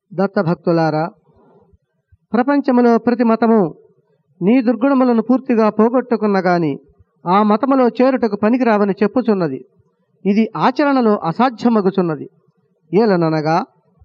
దత్తభక్తులారా ప్రపంచములో ప్రతి మతము నీ దుర్గుణములను పూర్తిగా పోగొట్టుకున్న గాని ఆ మతములో చేరుటకు పనికిరావని చెప్పుచున్నది ఇది ఆచరణలో అసాధ్యమగుచున్నది ఏలననగా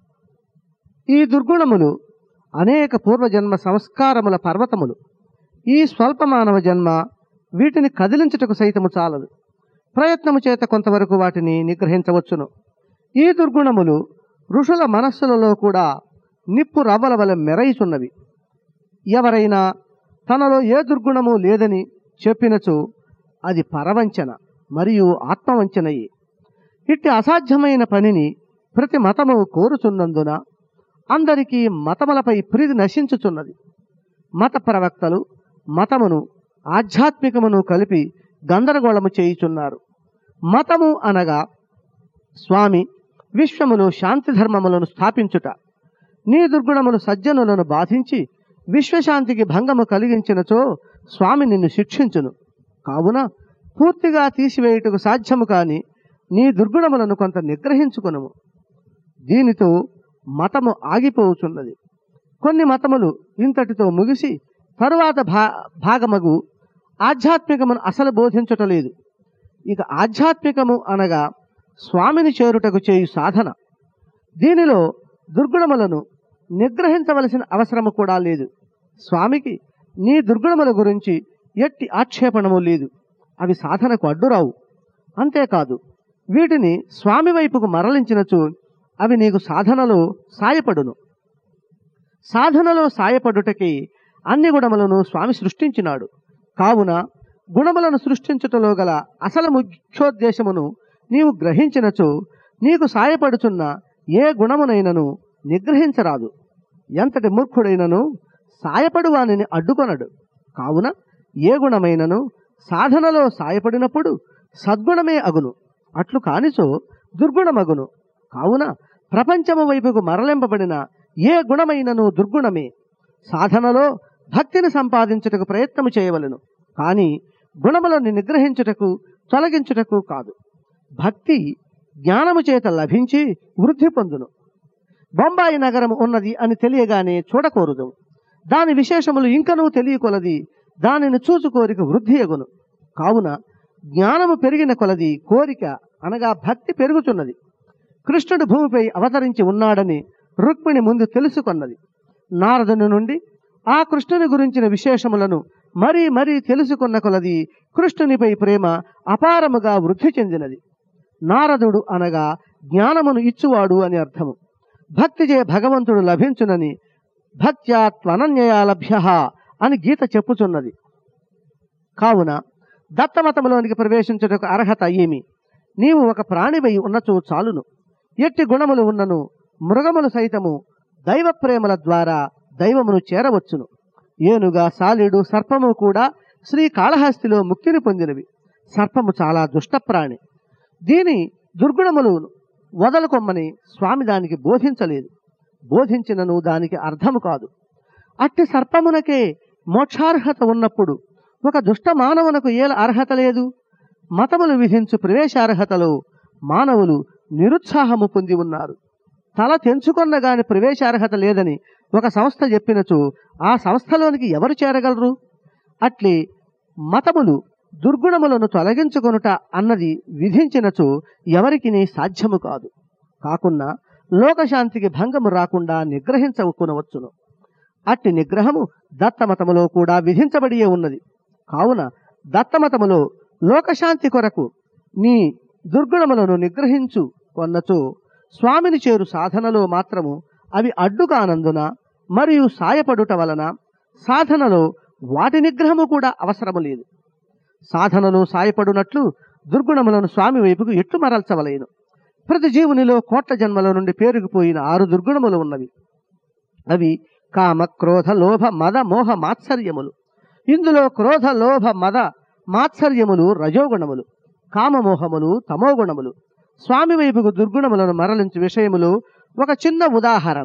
ఈ దుర్గుణములు అనేక పూర్వజన్మ సంస్కారముల పర్వతములు ఈ స్వల్ప మానవ జన్మ వీటిని కదిలించుటకు సైతము చాలదు ప్రయత్నము చేత కొంతవరకు వాటిని నిగ్రహించవచ్చును ఈ దుర్గుణములు ఋషుల మనస్సులలో కూడా నిప్పు రవ్వల వలె మెరయిచున్నవి ఎవరైనా తనలో ఏ దుర్గుణము లేదని చెప్పినచో అది పరవంచన మరియు ఆత్మవంచనయే ఇట్టి అసాధ్యమైన పనిని ప్రతి మతము కోరుచున్నందున అందరికీ మతములపై ప్రీతి నశించుచున్నది మత ప్రవక్తలు మతమును ఆధ్యాత్మికమును కలిపి గందరగోళము చేయుచున్నారు మతము అనగా స్వామి విశ్వములో శాంతి ధర్మములను స్థాపించుట నీ దుర్గుణములు సజ్జనులను బాధించి విశ్వశాంతికి భంగము కలిగించినచో స్వామి నిన్ను శిక్షించును కావున పూర్తిగా తీసివేయుటకు సాధ్యము కాని నీ దుర్గుణములను కొంత నిగ్రహించుకునము దీనితో మతము ఆగిపోవుచున్నది కొన్ని మతములు ఇంతటితో ముగిసి తరువాత భా భాగమగు ఆధ్యాత్మికమును అసలు బోధించటలేదు ఇక ఆధ్యాత్మికము అనగా స్వామిని చేరుటకు చేయు సాధన దీనిలో దుర్గుణములను నిగ్రహించవలసిన అవసరము కూడా లేదు స్వామికి నీ దుర్గుణముల గురించి ఎట్టి ఆక్షేపణము లేదు అవి సాధనకు అడ్డురావు అంతేకాదు వీటిని స్వామి వైపుకు మరలించినచో అవి నీకు సాధనలో సాయపడును సాధనలో సాయపడుటకి అన్ని గుణములను స్వామి సృష్టించినాడు కావున గుణములను సృష్టించుటలో గల అసలు ముఖ్యోద్దేశమును నీవు గ్రహించినచో నీకు సాయపడుచున్న ఏ గుణమునైనను నిగ్రహించరాదు ఎంతటి మూర్ఖుడైనను సాయపడు వానిని అడ్డుకొనడు కావున ఏ గుణమైనను సాధనలో సాయపడినప్పుడు సద్గుణమే అగును అట్లు కానిచో దుర్గుణమగును కావున ప్రపంచము వైపుకు మరలింపబడిన ఏ గుణమైనను దుర్గుణమే సాధనలో భక్తిని సంపాదించుటకు ప్రయత్నము చేయవలెను కానీ గుణములను నిగ్రహించుటకు తొలగించుటకు కాదు భక్తి జ్ఞానము చేత లభించి వృద్ధి పొందును బొంబాయి నగరం ఉన్నది అని తెలియగానే చూడకూడదు దాని విశేషములు ఇంకనూ తెలియకొలది దానిని చూచు కోరిక వృద్ధి ఎగును కావున జ్ఞానము పెరిగిన కొలది కోరిక అనగా భక్తి పెరుగుచున్నది కృష్ణుడు భూమిపై అవతరించి ఉన్నాడని రుక్మిణి ముందు తెలుసుకొన్నది నారదుని నుండి ఆ కృష్ణుని గురించిన విశేషములను మరీ మరీ తెలుసుకున్న కొలది కృష్ణునిపై ప్రేమ అపారముగా వృద్ధి చెందినది నారదుడు అనగా జ్ఞానమును ఇచ్చువాడు అని అర్థము భక్తిచే భగవంతుడు లభించునని భక్త్యా త్వనన్యయా లభ్య అని గీత చెప్పుచున్నది కావున దత్తమతములోనికి ప్రవేశించుటకు అర్హత ఏమి నీవు ఒక ప్రాణివై ఉన్నచో చాలును ఎట్టి గుణములు ఉన్నను మృగములు సైతము దైవ ప్రేమల ద్వారా దైవమును చేరవచ్చును ఏనుగా సాలిడు సర్పము కూడా శ్రీకాళహస్తిలో ముక్తిని పొందినవి సర్పము చాలా దుష్టప్రాణి దీని దుర్గుణములు వదలుకొమ్మని స్వామి దానికి బోధించలేదు బోధించినను దానికి అర్థము కాదు అట్టి సర్పమునకే మోక్షార్హత ఉన్నప్పుడు ఒక దుష్ట మానవునకు ఏల అర్హత లేదు మతములు విధించు ప్రవేశార్హతలో మానవులు నిరుత్సాహము పొంది ఉన్నారు తల తెంచుకొన్న గాని ప్రవేశార్హత లేదని ఒక సంస్థ చెప్పినచో ఆ సంస్థలోనికి ఎవరు చేరగలరు అట్లే మతములు దుర్గుణములను తొలగించుకొనుట అన్నది విధించినచో ఎవరికి సాధ్యము కాదు కాకున్నా లోకశాంతికి భంగము రాకుండా నిగ్రహించకునవచ్చును అట్టి నిగ్రహము దత్తమతములో కూడా విధించబడియే ఉన్నది కావున దత్తమతములో లోకశాంతి కొరకు నీ దుర్గుణములను నిగ్రహించు కొన్నచో స్వామిని చేరు సాధనలో మాత్రము అవి అడ్డుకానందున మరియు సాయపడుట వలన సాధనలో వాటి నిగ్రహము కూడా అవసరము లేదు సాధనలో సాయపడునట్లు దుర్గుణములను స్వామి వైపుకు ఎట్లు మరల్చవలేను ప్రతి జీవునిలో కోట్ల జన్మల నుండి పేరుకుపోయిన ఆరు దుర్గుణములు ఉన్నవి అవి కామ క్రోధ లోభ మద మోహ మాత్సర్యములు ఇందులో క్రోధ లోభ మద మాత్సర్యములు రజోగుణములు కామమోహములు తమోగుణములు స్వామి వైపుకు దుర్గుణములను మరలించు విషయములు ఒక చిన్న ఉదాహరణ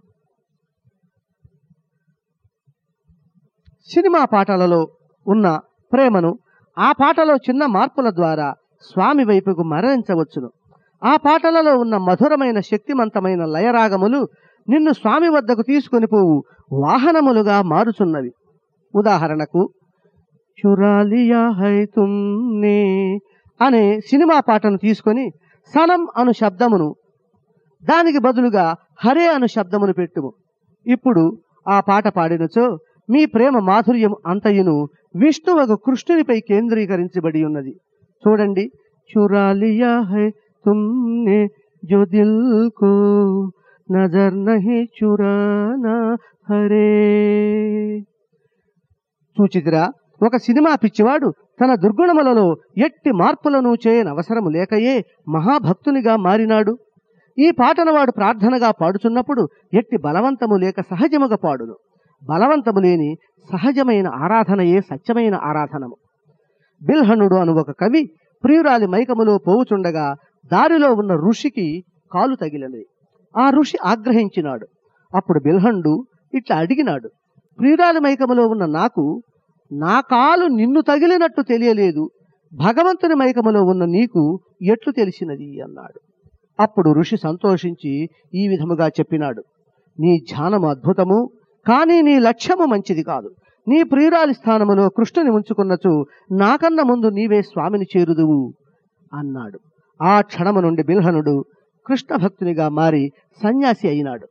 సినిమా పాటలలో ఉన్న ప్రేమను ఆ పాటలో చిన్న మార్పుల ద్వారా స్వామి వైపుకు మరలించవచ్చును ఆ పాటలలో ఉన్న మధురమైన శక్తిమంతమైన లయరాగములు నిన్ను స్వామి వద్దకు తీసుకొని పోవు వాహనములుగా మారుచున్నవి ఉదాహరణకు చురాలియా హై తుమ్నే అనే సినిమా పాటను తీసుకొని సనం అను శబ్దమును దానికి బదులుగా హరే అను శబ్దమును పెట్టుము ఇప్పుడు ఆ పాట పాడినచో మీ ప్రేమ మాధుర్యం అంతయును విష్ణువకు కృష్ణునిపై కేంద్రీకరించబడి ఉన్నది చూడండి చురాలియా హై తుమ్నే జో దిల్ కో నజర్ నహి చురానా హరే చూచిదిరా ఒక సినిమా పిచ్చివాడు తన దుర్గుణములలో ఎట్టి మార్పులను చేయనవసరము లేకయే మహాభక్తునిగా మారినాడు ఈ పాటను వాడు ప్రార్థనగా పాడుచున్నప్పుడు ఎట్టి బలవంతము లేక సహజముగా పాడును బలవంతము లేని సహజమైన ఆరాధనయే సత్యమైన ఆరాధనము బిల్హణుడు అను ఒక కవి ప్రియురాలి మైకములో పోవుచుండగా దారిలో ఉన్న ఋషికి కాలు తగిలినది ఆ ఋషి ఆగ్రహించినాడు అప్పుడు బిల్హండు ఇట్లా అడిగినాడు ప్రియురాలి మైకములో ఉన్న నాకు నా కాలు నిన్ను తగిలినట్టు తెలియలేదు భగవంతుని మైకములో ఉన్న నీకు ఎట్లు తెలిసినది అన్నాడు అప్పుడు ఋషి సంతోషించి ఈ విధముగా చెప్పినాడు నీ ధ్యానము అద్భుతము కానీ నీ లక్ష్యము మంచిది కాదు నీ ప్రియురాలి స్థానములో కృష్ణుని ఉంచుకున్నచు నాకన్న ముందు నీవే స్వామిని చేరుదువు అన్నాడు ఆ క్షణము నుండి బిల్హనుడు కృష్ణ భక్తునిగా మారి సన్యాసి అయినాడు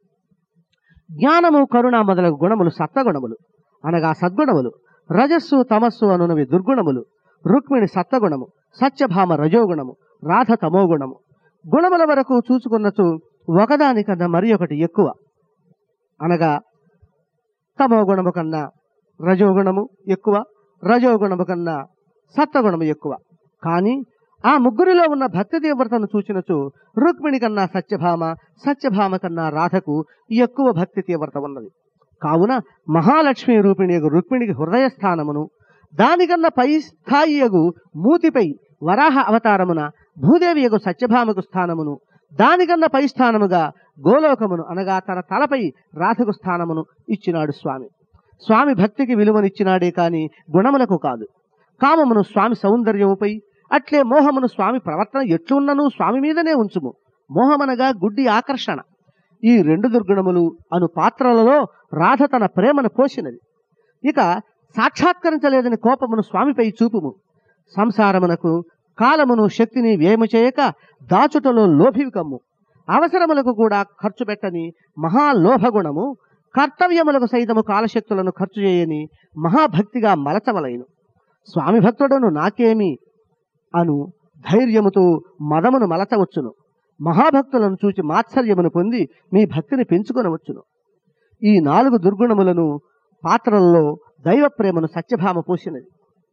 జ్ఞానము కరుణ మొదలగు గుణములు సత్వగుణములు అనగా సద్గుణములు రజస్సు తమస్సు అనునవి దుర్గుణములు రుక్మిణి సత్వగుణము సత్యభామ రజోగుణము రాధ తమోగుణము గుణముల వరకు చూసుకున్నచు ఒకదానికన్నా మరి ఒకటి ఎక్కువ అనగా తమోగుణము కన్నా రజోగుణము ఎక్కువ రజోగుణము కన్నా సత్వగుణము ఎక్కువ కానీ ఆ ముగ్గురిలో ఉన్న భక్తి తీవ్రతను చూచినచు రుక్మిణి కన్నా సత్యభామ సత్యభామ కన్నా రాధకు ఎక్కువ భక్తి తీవ్రత ఉన్నది కావున మహాలక్ష్మి రూపిణియగు రుక్మిణికి హృదయ స్థానమును దానికన్నా పై స్థాయియగు మూతిపై వరాహ అవతారమున భూదేవి యగు సత్యభామకు స్థానమును దానికన్నా పై స్థానముగా గోలోకమును అనగా తన తలపై రాధకు స్థానమును ఇచ్చినాడు స్వామి స్వామి భక్తికి విలువనిచ్చినాడే కాని గుణములకు కాదు కామమును స్వామి సౌందర్యముపై అట్లే మోహమును స్వామి ప్రవర్తన ఎట్లున్నను స్వామి మీదనే ఉంచుము మోహమనగా గుడ్డి ఆకర్షణ ఈ రెండు దుర్గుణములు అను పాత్రలలో రాధ తన ప్రేమను పోసినది ఇక సాక్షాత్కరించలేదని కోపమును స్వామిపై చూపుము సంసారమునకు కాలమును శక్తిని వ్యయము చేయక దాచుటలో లోభివి కమ్ము అవసరములకు కూడా ఖర్చు పెట్టని మహాలోభగుణము కర్తవ్యములకు సైతము కాలశక్తులను ఖర్చు చేయని మహాభక్తిగా మలచవలైను స్వామి భక్తుడను నాకేమి అను ధైర్యముతో మదమును మలచవచ్చును మహాభక్తులను చూచి మాత్సర్యమును పొంది మీ భక్తిని పెంచుకొనవచ్చును ఈ నాలుగు దుర్గుణములను పాత్రలలో దైవ ప్రేమను సత్యభామ పోసినది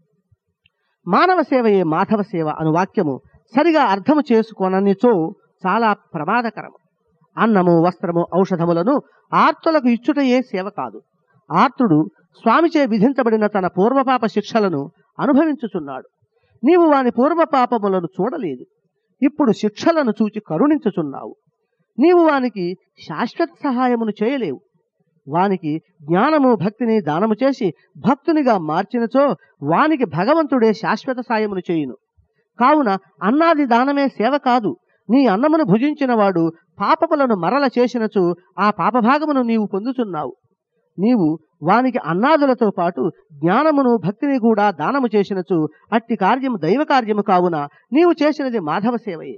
మానవ సేవయే మాధవ సేవ అను వాక్యము సరిగా అర్థము చేసుకోననిచో చాలా ప్రమాదకరము అన్నము వస్త్రము ఔషధములను ఆర్తులకు ఇచ్చుటయే సేవ కాదు ఆర్తుడు స్వామిచే విధించబడిన తన పూర్వపాప శిక్షలను అనుభవించుచున్నాడు నీవు వాని పూర్వపాపములను చూడలేదు ఇప్పుడు శిక్షలను చూచి కరుణించుచున్నావు నీవు వానికి శాశ్వత సహాయమును చేయలేవు వానికి జ్ఞానము భక్తిని దానము చేసి భక్తునిగా మార్చినచో వానికి భగవంతుడే శాశ్వత సాయమును చేయును కావున అన్నాది దానమే సేవ కాదు నీ అన్నమును భుజించిన వాడు పాపములను మరల చేసినచో ఆ పాపభాగమును నీవు పొందుచున్నావు నీవు వానికి అన్నాదులతో పాటు జ్ఞానమును భక్తిని కూడా దానము చేసినచు అట్టి కార్యము దైవ కార్యము కావున నీవు చేసినది మాధవ సేవయే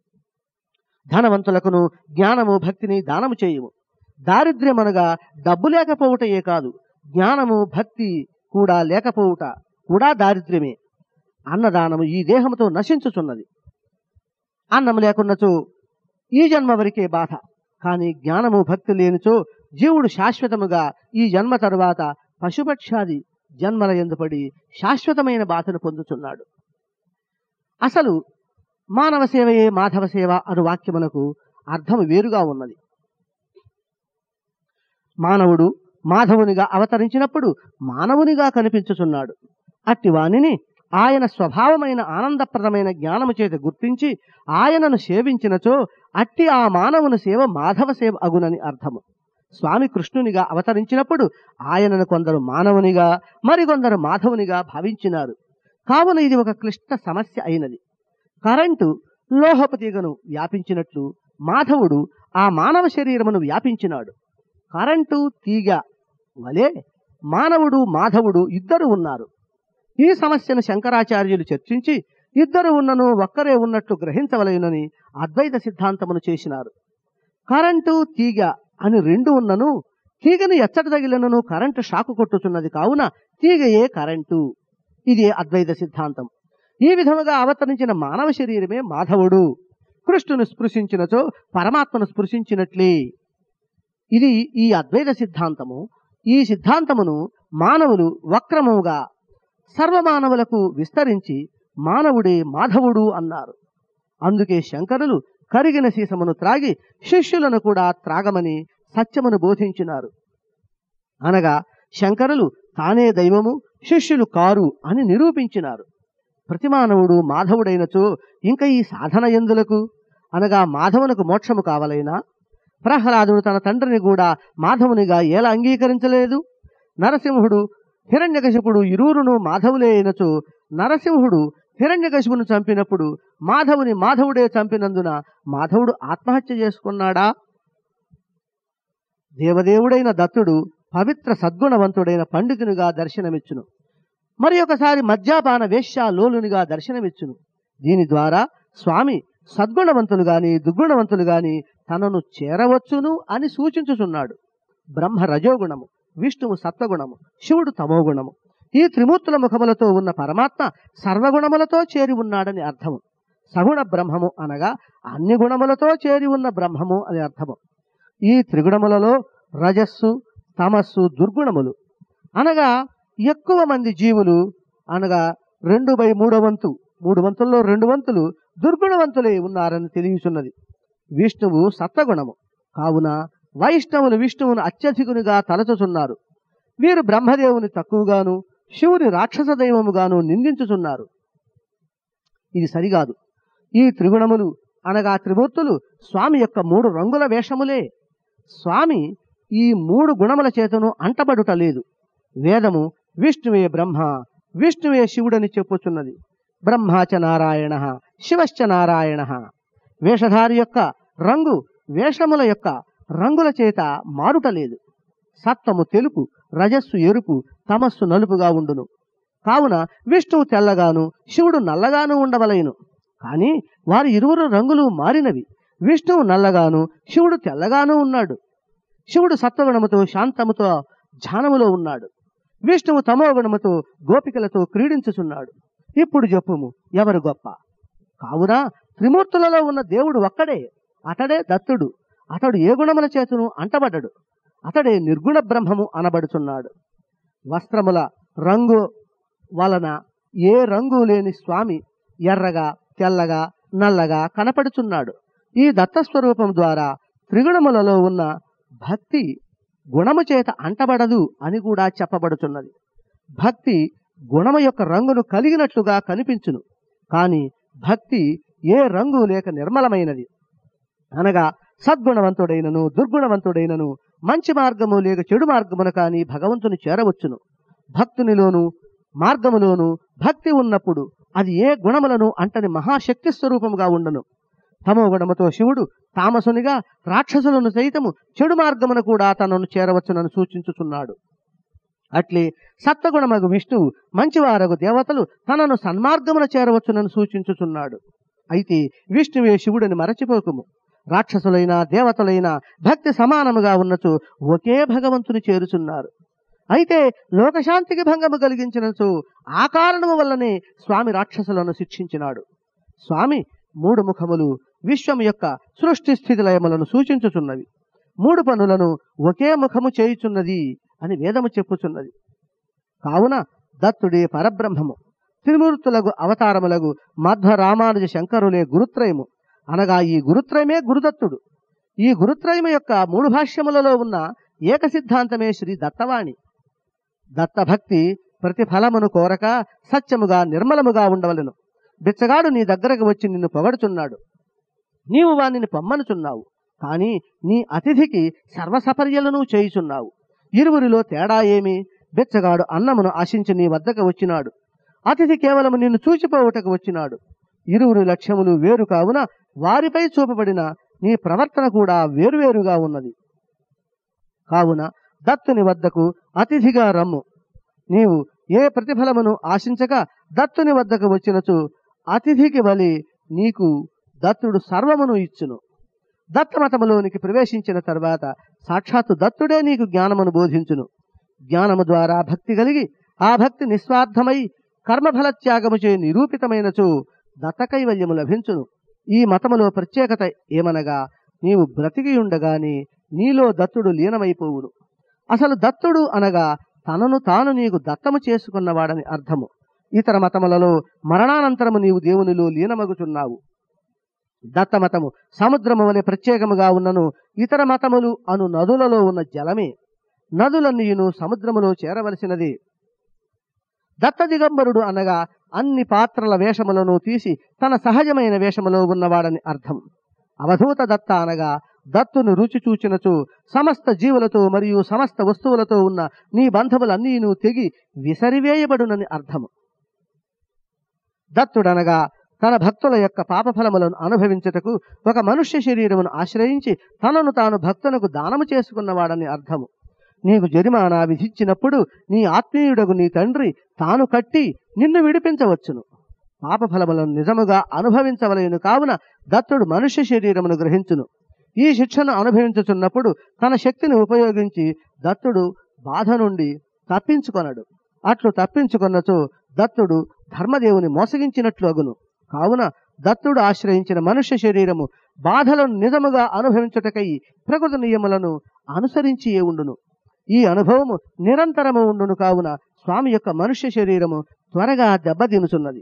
ధనవంతులకును జ్ఞానము భక్తిని దానము చేయుము దారిద్ర్యమనగా డబ్బు లేకపోవుటయే కాదు జ్ఞానము భక్తి కూడా లేకపోవుట కూడా దారిద్ర్యమే అన్నదానము ఈ దేహముతో నశించుచున్నది అన్నము లేకున్నచో ఈ జన్మ వరకే బాధ కానీ జ్ఞానము భక్తి లేనిచో జీవుడు శాశ్వతముగా ఈ జన్మ తరువాత పశుపక్షాది జన్మల ఎందుపడి శాశ్వతమైన బాధను పొందుతున్నాడు అసలు మానవ సేవయే మాధవ సేవ అను వాక్యమునకు అర్థం వేరుగా ఉన్నది మానవుడు మాధవునిగా అవతరించినప్పుడు మానవునిగా కనిపించుచున్నాడు అట్టి వానిని ఆయన స్వభావమైన ఆనందప్రదమైన జ్ఞానము చేత గుర్తించి ఆయనను సేవించినచో అట్టి ఆ మానవుని సేవ మాధవ సేవ అగునని అర్థము స్వామి కృష్ణునిగా అవతరించినప్పుడు ఆయనను కొందరు మానవునిగా మరికొందరు మాధవునిగా భావించినారు కావున ఇది ఒక క్లిష్ట సమస్య అయినది కరెంటు లోహపు తీగను వ్యాపించినట్లు మాధవుడు ఆ మానవ శరీరమును వ్యాపించినాడు కరెంటు తీగ వలె మానవుడు మాధవుడు ఇద్దరు ఉన్నారు ఈ సమస్యను శంకరాచార్యులు చర్చించి ఇద్దరు ఉన్నను ఒక్కరే ఉన్నట్లు గ్రహించవలయునని అద్వైత సిద్ధాంతమును చేసినారు కరెంటు తీగ అని రెండు ఉన్నను తీగను ఎచ్చట తగిలినను కరెంటు షాకు కొట్టుచున్నది కావున తీగయే కరెంటు ఇది అద్వైత సిద్ధాంతం ఈ విధముగా అవతరించిన మానవ శరీరమే మాధవుడు కృష్ణును స్పృశించినచో పరమాత్మను స్పృశించినట్లే ఇది ఈ అద్వైత సిద్ధాంతము ఈ సిద్ధాంతమును మానవులు వక్రముగా సర్వమానవులకు విస్తరించి మానవుడే మాధవుడు అన్నారు అందుకే శంకరులు కరిగిన సీసమును త్రాగి శిష్యులను కూడా త్రాగమని సత్యమును బోధించినారు అనగా శంకరులు తానే దైవము శిష్యులు కారు అని నిరూపించినారు ప్రతి మానవుడు మాధవుడైనచో ఇంకా ఈ సాధన ఎందులకు అనగా మాధవునకు మోక్షము కావలైనా ప్రహ్లాదుడు తన తండ్రిని కూడా మాధవునిగా ఎలా అంగీకరించలేదు నరసింహుడు హిరణ్యకశిపుడు ఇరువురును మాధవులే అయినచో నరసింహుడు హిరణ్యకశిపును చంపినప్పుడు మాధవుని మాధవుడే చంపినందున మాధవుడు ఆత్మహత్య చేసుకున్నాడా దేవదేవుడైన దత్తుడు పవిత్ర సద్గుణవంతుడైన పండితునిగా దర్శనమిచ్చును మరి ఒకసారి మద్యాపాన వేశ్యాలోలునిగా దర్శనమిచ్చును దీని ద్వారా స్వామి సద్గుణవంతులు గాని దుర్గుణవంతులు గాని తనను చేరవచ్చును అని సూచించుచున్నాడు బ్రహ్మ రజోగుణము విష్ణువు సత్వగుణము శివుడు తమోగుణము ఈ త్రిమూర్తుల ముఖములతో ఉన్న పరమాత్మ సర్వగుణములతో చేరి ఉన్నాడని అర్థము సగుణ బ్రహ్మము అనగా అన్ని గుణములతో చేరి ఉన్న బ్రహ్మము అని అర్థము ఈ త్రిగుణములలో రజస్సు తమస్సు దుర్గుణములు అనగా ఎక్కువ మంది జీవులు అనగా రెండు బై మూడో వంతు మూడు వంతుల్లో రెండు వంతులు దుర్గుణవంతులే ఉన్నారని తెలియచున్నది విష్ణువు సత్వగుణము కావున వైష్ణవులు విష్ణువును అత్యధికునిగా తలచుచున్నారు వీరు బ్రహ్మదేవుని తక్కువగాను శివుని రాక్షస దైవముగాను నిందించుచున్నారు ఇది సరికాదు ఈ త్రిగుణములు అనగా త్రిమూర్తులు స్వామి యొక్క మూడు రంగుల వేషములే స్వామి ఈ మూడు గుణముల చేతను అంటబడుట లేదు వేదము విష్ణువే బ్రహ్మ విష్ణువే శివుడని చెప్పుచున్నది బ్రహ్మాచ నారాయణ శివశ్చ నారాయణ వేషధారి యొక్క రంగు వేషముల యొక్క రంగుల చేత మారుట లేదు సత్వము తెలుపు రజస్సు ఎరుపు తమస్సు నలుపుగా ఉండును కావున విష్ణువు తెల్లగాను శివుడు నల్లగాను ఉండవలెను కానీ వారి ఇరువురు రంగులు మారినవి విష్ణువు నల్లగాను శివుడు తెల్లగాను ఉన్నాడు శివుడు సత్వగుణముతో శాంతముతో ధ్యానములో ఉన్నాడు విష్ణువు తమోగుణముతో గోపికలతో క్రీడించుచున్నాడు ఇప్పుడు చెప్పుము ఎవరు గొప్ప కావున త్రిమూర్తులలో ఉన్న దేవుడు ఒక్కడే అతడే దత్తుడు అతడు ఏ గుణముల చేతును అంటబడ్డడు అతడే నిర్గుణ బ్రహ్మము అనబడుచున్నాడు వస్త్రముల రంగు వలన ఏ రంగు లేని స్వామి ఎర్రగా తెల్లగా నల్లగా కనపడుచున్నాడు ఈ దత్తస్వరూపం ద్వారా త్రిగుణములలో ఉన్న భక్తి గుణము చేత అంటబడదు అని కూడా చెప్పబడుచున్నది భక్తి గుణము యొక్క రంగును కలిగినట్లుగా కనిపించును కానీ భక్తి ఏ రంగు లేక నిర్మలమైనది అనగా సద్గుణవంతుడైనను దుర్గుణవంతుడైనను మంచి మార్గము లేక చెడు మార్గమున కానీ భగవంతుని చేరవచ్చును భక్తునిలోను మార్గములోను భక్తి ఉన్నప్పుడు అది ఏ గుణములను అంటని మహాశక్తి స్వరూపముగా ఉండను తమో గుణముతో శివుడు తామసునిగా రాక్షసులను సైతము చెడు మార్గమున కూడా తనను చేరవచ్చునని సూచించుచున్నాడు అట్లే సత్వగుణమగు విష్ణువు మంచివారగు దేవతలు తనను సన్మార్గమున చేరవచ్చునని సూచించుచున్నాడు అయితే విష్ణువే శివుడిని మరచిపోకుము రాక్షసులైన దేవతలైన భక్తి సమానముగా ఉన్నచో ఒకే భగవంతుని చేరుచున్నారు అయితే లోకశాంతికి భంగము కలిగించినచో ఆ కారణము వల్లనే స్వామి రాక్షసులను శిక్షించినాడు స్వామి మూడు ముఖములు విశ్వము యొక్క సృష్టి స్థితి లయములను సూచించుచున్నవి మూడు పనులను ఒకే ముఖము చేయుచున్నది అని వేదము చెప్పుచున్నది కావున దత్తుడే పరబ్రహ్మము త్రిమూర్తులకు అవతారములకు మధ్వ రామానుజ శంకరులే గురుత్రయము అనగా ఈ గురుత్రయమే గురుదత్తుడు ఈ గురుత్రయము యొక్క మూడు భాష్యములలో ఉన్న ఏక సిద్ధాంతమే శ్రీ దత్తవాణి దత్తభక్తి ప్రతిఫలమును కోరక సత్యముగా నిర్మలముగా ఉండవలెను బిచ్చగాడు నీ దగ్గరకు వచ్చి నిన్ను పొగడుచున్నాడు నీవు వానిని పొమ్మనుచున్నావు కానీ నీ అతిథికి సర్వసపర్యలను చేయుచున్నావు ఇరువురిలో తేడా ఏమి బిచ్చగాడు అన్నమును ఆశించి నీ వద్దకు వచ్చినాడు అతిథి కేవలము నిన్ను చూచిపోవుటకు వచ్చినాడు ఇరువురు లక్ష్యములు వేరు కావున వారిపై చూపబడిన నీ ప్రవర్తన కూడా వేరువేరుగా ఉన్నది కావున దత్తుని వద్దకు అతిథిగా రమ్ము నీవు ఏ ప్రతిఫలమును ఆశించక దత్తుని వద్దకు వచ్చినచు అతిథికి వలి నీకు దత్తుడు సర్వమును ఇచ్చును దత్తమతములోనికి ప్రవేశించిన తర్వాత సాక్షాత్తు దత్తుడే నీకు జ్ఞానమును బోధించును జ్ఞానము ద్వారా భక్తి కలిగి ఆ భక్తి నిస్వార్థమై కర్మఫల త్యాగము చే నిరూపితమైనచో దత్తకైవల్యము లభించును ఈ మతములో ప్రత్యేకత ఏమనగా నీవు బ్రతికి ఉండగానే నీలో దత్తుడు లీనమైపోవును అసలు దత్తుడు అనగా తనను తాను నీకు దత్తము చేసుకున్నవాడని అర్థము ఇతర మతములలో మరణానంతరము నీవు దేవునిలో లీనమగుచున్నావు దత్తమతము సముద్రము వలె ప్రత్యేకముగా ఉన్నను ఇతర మతములు అను నదులలో ఉన్న జలమే నదులన్నీయును సముద్రములో చేరవలసినది దత్త దిగంబరుడు అనగా అన్ని పాత్రల వేషములను తీసి తన సహజమైన వేషములో ఉన్నవాడని అర్థం అవధూత దత్త అనగా దత్తును రుచి చూచినచు సమస్త జీవులతో మరియు సమస్త వస్తువులతో ఉన్న నీ బంధములన్నీను తెగి విసరివేయబడునని అర్థము దత్తుడనగా తన భక్తుల యొక్క పాపఫలములను అనుభవించుటకు ఒక మనుష్య శరీరమును ఆశ్రయించి తనను తాను భక్తునకు దానము చేసుకున్నవాడని అర్థము నీకు జరిమానా విధించినప్పుడు నీ ఆత్మీయుడగు నీ తండ్రి తాను కట్టి నిన్ను విడిపించవచ్చును పాపఫలములను నిజముగా అనుభవించవలేను కావున దత్తుడు మనుష్య శరీరమును గ్రహించును ఈ శిక్షను అనుభవించుచున్నప్పుడు తన శక్తిని ఉపయోగించి దత్తుడు బాధ నుండి తప్పించుకొనడు అట్లు తప్పించుకొన్నచో దత్తుడు ధర్మదేవుని మోసగించినట్లు అగును కావున దత్తుడు ఆశ్రయించిన మనుష్య శరీరము బాధలను నిజముగా అనుభవించుటకై ప్రకృతి నియములను అనుసరించి ఉండును ఈ అనుభవము నిరంతరము ఉండును కావున స్వామి యొక్క మనుష్య శరీరము త్వరగా దెబ్బతినుచున్నది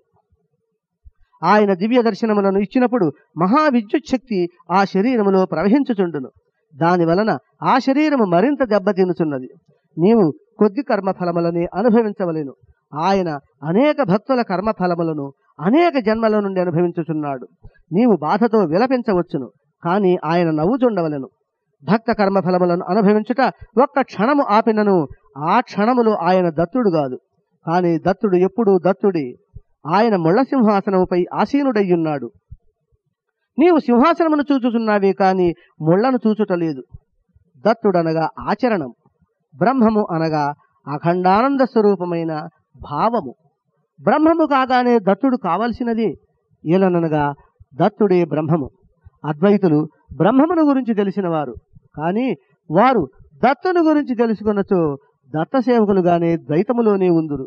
ఆయన దివ్య దర్శనములను ఇచ్చినప్పుడు మహావిద్యుత్ శక్తి ఆ శరీరములో ప్రవహించుచుండును దాని వలన ఆ శరీరము మరింత దెబ్బతినుచున్నది నీవు కొద్ది కర్మఫలములనే అనుభవించవలెను ఆయన అనేక భక్తుల కర్మఫలములను అనేక జన్మల నుండి అనుభవించుచున్నాడు నీవు బాధతో విలపించవచ్చును కానీ ఆయన నవ్వుచుండవలెను భక్త కర్మఫలములను అనుభవించుట ఒక్క క్షణము ఆపినను ఆ క్షణములో ఆయన దత్తుడు కాదు కానీ దత్తుడు ఎప్పుడూ దత్తుడే ఆయన ముళ్ళ సింహాసనముపై ఆసీనుడయ్యున్నాడు నీవు సింహాసనమును చూచుచున్నావే కాని ముళ్లను చూచుటలేదు దత్తుడనగా ఆచరణం బ్రహ్మము అనగా అఖండానంద స్వరూపమైన భావము బ్రహ్మము కాగానే దత్తుడు కావలసినదే ఏలననగా దత్తుడే బ్రహ్మము అద్వైతులు బ్రహ్మమును గురించి తెలిసినవారు కానీ వారు దత్తుని గురించి తెలుసుకున్నచో దత్త సేవకులుగానే ద్వైతములోనే ఉందురు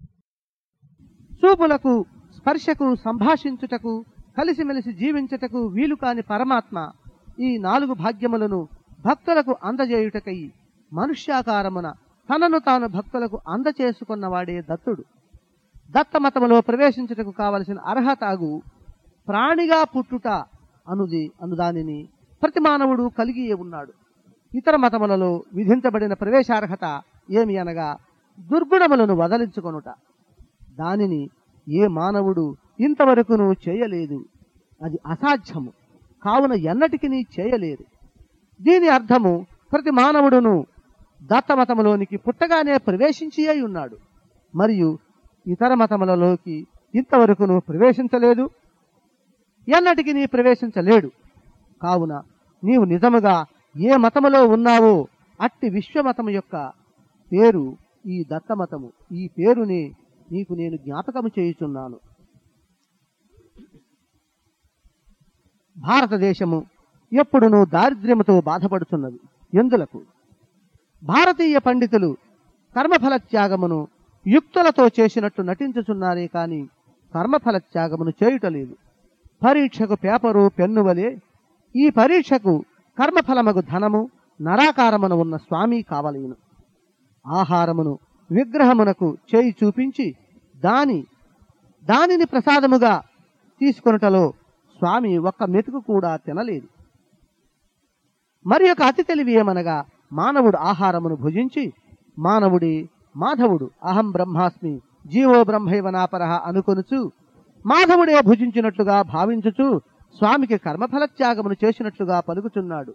చూపులకు స్పర్శకు సంభాషించుటకు కలిసిమెలిసి జీవించుటకు వీలు కాని పరమాత్మ ఈ నాలుగు భాగ్యములను భక్తులకు అందజేయుటకై మనుష్యాకారమున తనను తాను భక్తులకు అందచేసుకున్నవాడే దత్తుడు దత్తమతములో ప్రవేశించుటకు కావలసిన అర్హత అగు ప్రాణిగా పుట్టుట అనుది అనుదానిని ప్రతి మానవుడు కలిగియే ఉన్నాడు ఇతర మతములలో విధించబడిన ప్రవేశార్హత ఏమి అనగా దుర్గుణములను వదలించుకొనుట దానిని ఏ మానవుడు ఇంతవరకును చేయలేదు అది అసాధ్యము కావున ఎన్నటికి చేయలేరు దీని అర్థము ప్రతి మానవుడును దత్తమతములోనికి పుట్టగానే ప్రవేశించి అయి ఉన్నాడు మరియు ఇతర మతములలోకి ఇంతవరకును ప్రవేశించలేదు ఎన్నటికి నీ ప్రవేశించలేడు కావున నీవు నిజముగా ఏ మతములో ఉన్నావో అట్టి విశ్వమతము యొక్క పేరు ఈ దత్తమతము ఈ పేరుని నీకు నేను జ్ఞాపకము చేయుచున్నాను భారతదేశము ఎప్పుడునూ దారిద్ర్యముతో బాధపడుతున్నది ఎందులకు భారతీయ పండితులు కర్మఫల త్యాగమును యుక్తులతో చేసినట్టు నటించుచున్నారే కాని కర్మఫల త్యాగమును చేయుటలేదు పరీక్షకు పేపరు పెన్ను వలె ఈ పరీక్షకు కర్మఫలమగు ధనము నరాకారమున ఉన్న స్వామి కావలేను ఆహారమును విగ్రహమునకు చేయి చూపించి దాని దానిని ప్రసాదముగా తీసుకొనుటలో స్వామి ఒక్క మెతుకు కూడా తినలేదు మరి ఒక అతి తెలివి ఏమనగా మానవుడు ఆహారమును భుజించి మానవుడి మాధవుడు అహం బ్రహ్మాస్మి జీవో బ్రహ్మైవ నాపరహ అనుకొనుచు మాధవుడే భుజించినట్లుగా భావించుచు స్వామికి కర్మఫల త్యాగమును చేసినట్లుగా పలుకుచున్నాడు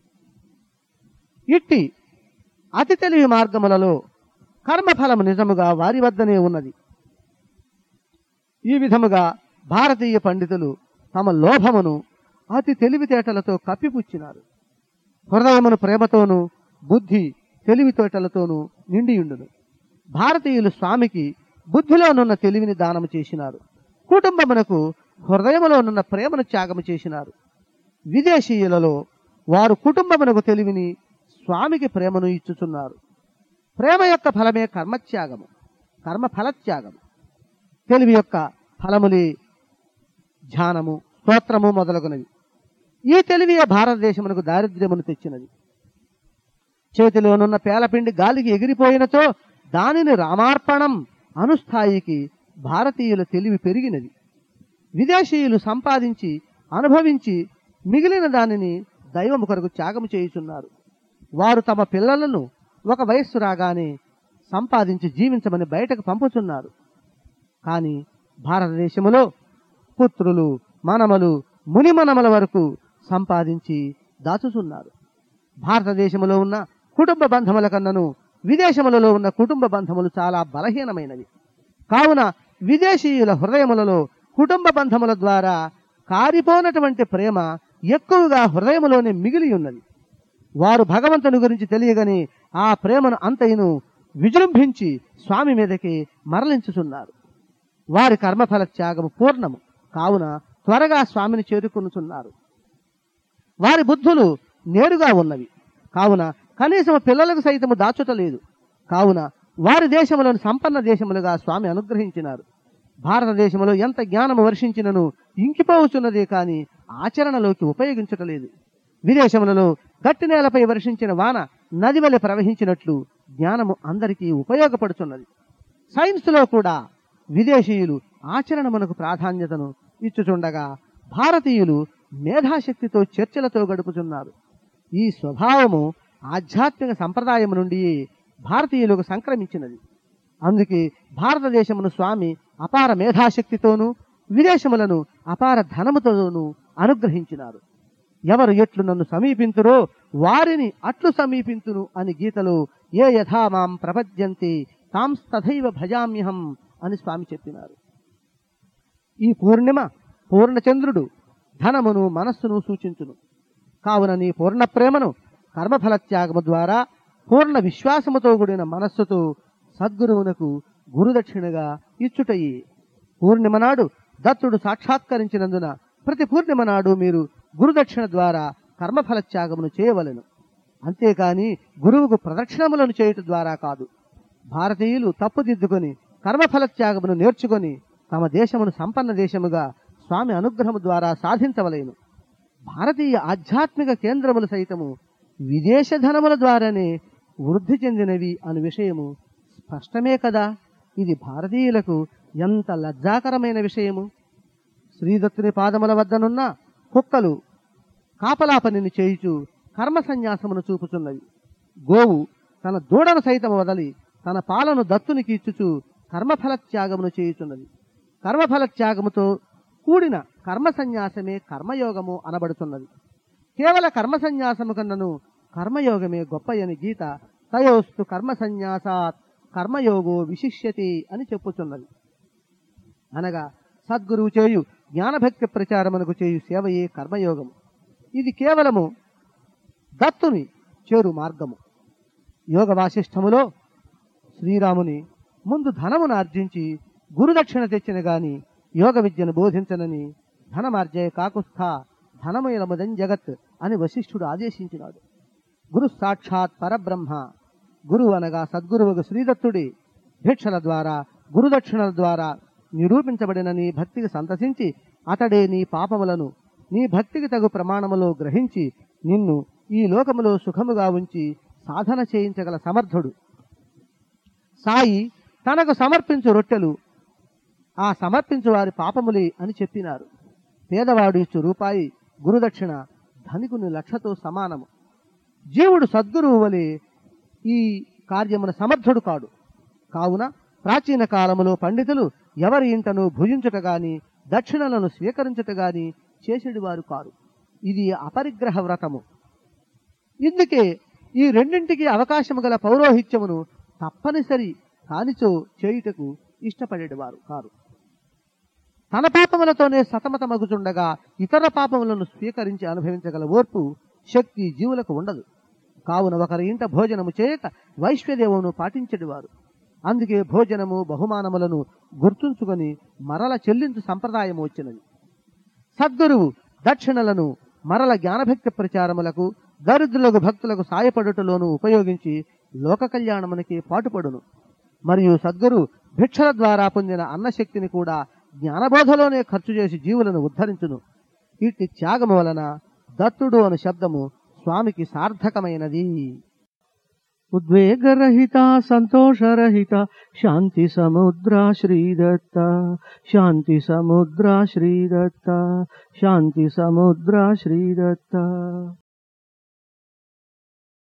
ఇట్టి అతి తెలివి మార్గములలో కర్మఫలము నిజముగా వారి వద్దనే ఉన్నది ఈ విధముగా భారతీయ పండితులు తమ లోభమును అతి తెలివితేటలతో కప్పిపుచ్చినారు హృదయమును ప్రేమతోనూ బుద్ధి తెలివితేటలతోనూ నిండియుండును భారతీయులు స్వామికి బుద్ధిలోనున్న తెలివిని దానము చేసినారు కుటుంబమునకు హృదయములోనున్న ప్రేమను త్యాగము చేసినారు విదేశీయులలో వారు కుటుంబమునకు తెలివిని స్వామికి ప్రేమను ఇచ్చుచున్నారు ప్రేమ యొక్క ఫలమే కర్మత్యాగము కర్మ ఫలత్యాగము తెలివి యొక్క ఫలములే ధ్యానము స్తోత్రము మొదలగునవి ఈ తెలివియే భారతదేశమునకు దారిద్ర్యమును తెచ్చినది చేతిలోనున్న పేలపిండి గాలికి ఎగిరిపోయినతో దానిని రామార్పణం అనుస్థాయికి భారతీయుల తెలివి పెరిగినది విదేశీయులు సంపాదించి అనుభవించి మిగిలిన దానిని దైవము కొరకు త్యాగము చేయుచున్నారు వారు తమ పిల్లలను ఒక వయస్సు రాగానే సంపాదించి జీవించమని బయటకు పంపుతున్నారు కానీ భారతదేశములో పుత్రులు మనమలు మునిమనమల వరకు సంపాదించి దాచుతున్నారు భారతదేశంలో ఉన్న కుటుంబ బంధముల కన్నను విదేశములలో ఉన్న కుటుంబ బంధములు చాలా బలహీనమైనవి కావున విదేశీయుల హృదయములలో కుటుంబ బంధముల ద్వారా కారిపోనటువంటి ప్రేమ ఎక్కువగా హృదయములోనే మిగిలి ఉన్నది వారు భగవంతుని గురించి తెలియగని ఆ ప్రేమను అంతయును విజృంభించి స్వామి మీదకి మరలించుచున్నారు వారి కర్మఫల త్యాగము పూర్ణము కావున త్వరగా స్వామిని చేరుకునుచున్నారు వారి బుద్ధులు నేరుగా ఉన్నవి కావున కనీసం పిల్లలకు సైతము దాచుటలేదు కావున వారి దేశములను సంపన్న దేశములుగా స్వామి అనుగ్రహించినారు భారతదేశంలో ఎంత జ్ఞానము వర్షించినను ఇంకిపోవచ్చున్నదే కాని ఆచరణలోకి ఉపయోగించటలేదు విదేశములలో గట్టి నేలపై వర్షించిన వాన నది వలె ప్రవహించినట్లు జ్ఞానము అందరికీ ఉపయోగపడుతున్నది సైన్స్లో కూడా విదేశీయులు ఆచరణమునకు ప్రాధాన్యతను ఇచ్చుచుండగా భారతీయులు మేధాశక్తితో చర్చలతో గడుపుతున్నారు ఈ స్వభావము ఆధ్యాత్మిక సంప్రదాయం నుండి భారతీయులకు సంక్రమించినది అందుకే భారతదేశమును స్వామి అపార మేధాశక్తితోనూ విదేశములను అపార ధనముతోనూ అనుగ్రహించినారు ఎవరు ఎట్లు నన్ను సమీపింతురో వారిని అట్లు సమీపింతును అని గీతలో ఏ యథా మాం ప్రపద్యంతి తాంస్తథైవ భజామ్యహం అని స్వామి చెప్పినారు ఈ పూర్ణిమ పూర్ణచంద్రుడు ధనమును మనస్సును సూచించును కావున నీ పూర్ణ ప్రేమను కర్మఫల త్యాగము ద్వారా పూర్ణ విశ్వాసముతో కూడిన మనస్సుతో సద్గురువునకు గురుదక్షిణగా ఇచ్చుటయి పూర్ణిమ నాడు దత్తుడు సాక్షాత్కరించినందున ప్రతి పూర్ణిమ నాడు మీరు గురుదక్షిణ ద్వారా కర్మఫల త్యాగమును చేయవలెను అంతేకాని గురువుకు ప్రదక్షిణములను చేయుట ద్వారా కాదు భారతీయులు తప్పుదిద్దుకొని కర్మఫల త్యాగమును నేర్చుకొని తమ దేశమును సంపన్న దేశముగా స్వామి అనుగ్రహము ద్వారా సాధించవలేను భారతీయ ఆధ్యాత్మిక కేంద్రములు సైతము విదేశ ధనముల ద్వారానే వృద్ధి చెందినవి అను విషయము స్పష్టమే కదా ఇది భారతీయులకు ఎంత లజ్జాకరమైన విషయము శ్రీదత్తుని పాదముల వద్దనున్న కుక్కలు కాపలా పనిని చేయుచు కర్మ సన్యాసమును చూపుచున్నవి గోవు తన దూడను సైతం వదలి తన పాలను దత్తునికి ఇచ్చుచు కర్మఫల త్యాగమును చేయుచున్నది కర్మఫల త్యాగముతో కూడిన కర్మ సన్యాసమే కర్మయోగము అనబడుతున్నది కేవల కర్మ సన్యాసము కన్నను కర్మయోగమే గొప్పయని గీత తయోస్తు కర్మ సన్యాసాత్ కర్మయోగో విశిష్యతి అని చెప్పుచున్నది అనగా సద్గురువు చేయు జ్ఞానభక్తి ప్రచారమునకు చేయు సేవయే కర్మయోగము ఇది కేవలము దత్తుని చేరు మార్గము యోగ వాసిష్టములో శ్రీరాముని ముందు ధనమును ఆర్జించి గురుదక్షిణ తెచ్చిన గాని యోగ విద్యను బోధించనని ధనమార్జయ కాకుస్థ ధనమయలముదం జగత్ అని వశిష్ఠుడు ఆదేశించినాడు గురు సాక్షాత్ పరబ్రహ్మ గురువు అనగా సద్గురువుకు శ్రీదత్తుడి భిక్షల ద్వారా గురుదక్షిణల ద్వారా నిరూపించబడిన నీ భక్తికి సంతసించి అతడే నీ పాపములను నీ భక్తికి తగు ప్రమాణములో గ్రహించి నిన్ను ఈ లోకములో సుఖముగా ఉంచి సాధన చేయించగల సమర్థుడు సాయి తనకు సమర్పించు రొట్టెలు ఆ సమర్పించు వారి పాపములే అని చెప్పినారు పేదవాడు ఇచ్చు రూపాయి గురుదక్షిణ ధనికుని లక్షతో సమానము జీవుడు సద్గురువు వలె ఈ కార్యమున సమర్థుడు కాడు కావున ప్రాచీన కాలములో పండితులు ఎవరి ఇంటను భుజించుట గాని దక్షిణలను స్వీకరించుట గాని చేసేడు వారు కారు ఇది అపరిగ్రహ వ్రతము ఇందుకే ఈ రెండింటికి అవకాశము గల పౌరోహిత్యమును తప్పనిసరి కానిచో చేయుటకు ఇష్టపడేవారు కారు తన పాపములతోనే సతమతమగుచుండగా ఇతర పాపములను స్వీకరించి అనుభవించగల ఓర్పు శక్తి జీవులకు ఉండదు కావున ఒకరి ఇంట భోజనము చేయక వైశ్వదేవమును పాటించెడివారు అందుకే భోజనము బహుమానములను గుర్తుంచుకొని మరల చెల్లించు సంప్రదాయం వచ్చినది సద్గురువు దక్షిణలను మరల జ్ఞానభక్తి ప్రచారములకు దరిద్రులకు భక్తులకు సాయపడుటలోను ఉపయోగించి లోక కళ్యాణమునికి పాటుపడును మరియు సద్గురు భిక్షల ద్వారా పొందిన అన్నశక్తిని కూడా జ్ఞానబోధలోనే ఖర్చు చేసి జీవులను ఉద్ధరించును ఇట్టి త్యాగము వలన దత్తుడు అను శబ్దము స్వామికి సార్థకమైనది ఉద్వేగరహిత సంతోషరహిత శాంతి సముద్ర శ్రీదత్త శాంతి సముద్ర శ్రీదత్త శాంతి సముద్ర శ్రీదత్త